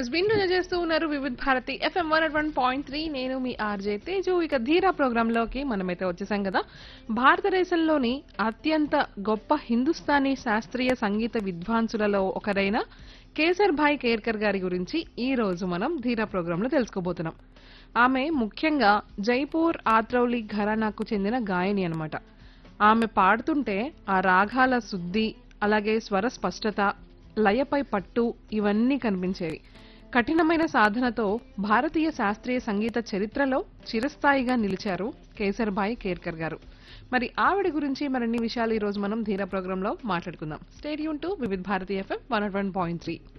yes విన్ చేస్తూ ఉన్నారు Vividh Bharati FM one one point three నేను మీ ఆర్జే తేజు ఇక ధీరా ప్రోగ్రామ్ లోకి మనమైతే వచ్చేసాం కదా భారతదేశంలోని అత్యంత గొప్ప హిందుస్థానీ శాస్త్రీయ సంగీత విద్వాంసులలో ఒకరైన కేసర్ భాయ్ కేర్కర్ గారి గురించి ఈ రోజు మనం ధీరా ప్రోగ్రామ్ లో తెలుసుకోబోతున్నాం ఆమె ముఖ్యంగా జైపూర్ ఆత్రౌలి ఘరానాకు చెందిన గాయని అన్నమాట ఆమె పాడుతుంటే ఆ రాగాల శుద్ధి అలాగే స్వర స్పష్టత లయపై పట్టు ఇవన్నీ కనిపించేవి కఠినమైన సాధనతో భారతీయ శాస్త్రీయ సంగీత చరిత్రలో చిరస్థాయిగా నిలిచారు కేసర్భాయ్ కేర్కర్ గారు మరి ఆవిడ గురించి మరిన్ని విషయాలు ఈ రోజు మనం ధీరా ప్రోగ్రామ్ లో మాట్లాడుకుందాం stadium to Vividh Bharati FM one point three